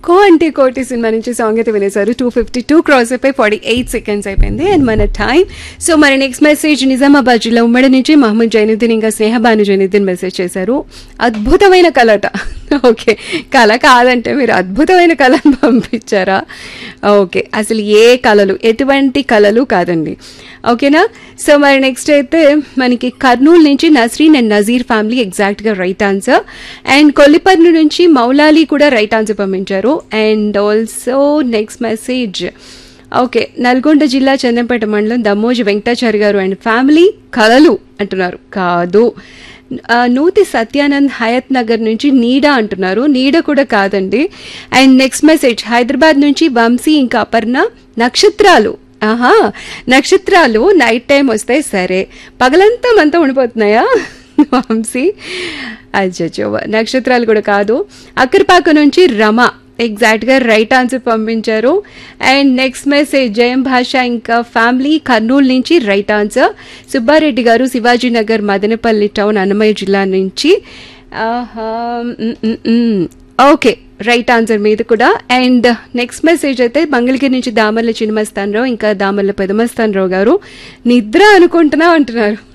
కో అంటే కోటి సినిమా నుంచి సాంగ్ అయితే వినేశారు టూ ఫిఫ్టీ టూ క్రాస్ అయిపోయి ఫార్టీ ఎయిట్ సెకండ్స్ అయిపోయింది అండ్ మన టైం సో మరి నెక్స్ట్ మెసేజ్ నిజామాబాద్ జిల్లా ఉమ్మడి నుంచి మహమ్మద్ జైనుద్దీన్ ఇంకా స్నేహబాను జైనుద్దీన్ మెసేజ్ చేశారు అద్భుతమైన కలట ఓకే కళ కాదంటే మీరు అద్భుతమైన కళను పంపించారా ఓకే అసలు ఏ కళలు ఎటువంటి కళలు కాదండి ఓకేనా సో మరి నెక్స్ట్ అయితే మనకి కర్నూలు నుంచి నస్రీన్ అండ్ నజీర్ ఫ్యామిలీ ఎగ్జాక్ట్గా రైట్ ఆన్సర్ అండ్ కొల్లిపర్ను నుంచి మౌలాలి కూడా రైట్ ఆన్సర్ పంపించారు and also next message okay Nalgonda జిల్లా చందంపేట మండలం దమ్మోజి వెంకటాచారి గారు అండ్ ఫ్యామిలీ కళలు అంటున్నారు కాదు ఆ, నూతి సత్యానంద్ హయత్ నగర్ నుంచి నీడ అంటున్నారు నీడ కూడా కాదండి అండ్ నెక్స్ట్ మెసేజ్ హైదరాబాద్ నుంచి వంశీ ఇంకా అపర్ణ నక్షత్రాలు ఆహా నక్షత్రాలు నైట్ టైం వస్తాయి సరే పగలంతా మనతో ఉండిపోతున్నాయా వంశీ అజ్జో నక్షత్రాలు కూడా కాదు అక్కరపాక నుంచి రమ ఎగ్జాక్ట్గా రైట్ ఆన్సర్ పంపించారు అండ్ నెక్స్ట్ మెసేజ్ జయం భాష ఇంకా ఫ్యామిలీ కర్నూలు నుంచి right answer Subbareddy garu Shivaji Nagar Madanapalle town Annamayya జిల్లా నుంచి ఆహా, మ్, మ్, మ్. ఓకే రైట్ ఆన్సర్ మీద కూడా అండ్ నెక్స్ట్ మెసేజ్ అయితే మంగళగిరి నుంచి దామర్ల చిన్నమస్తానరావు ఇంకా దామర్ల పెదమస్తానరావు గారు నిద్ర అనుకుంటున్నా అంటున్నారు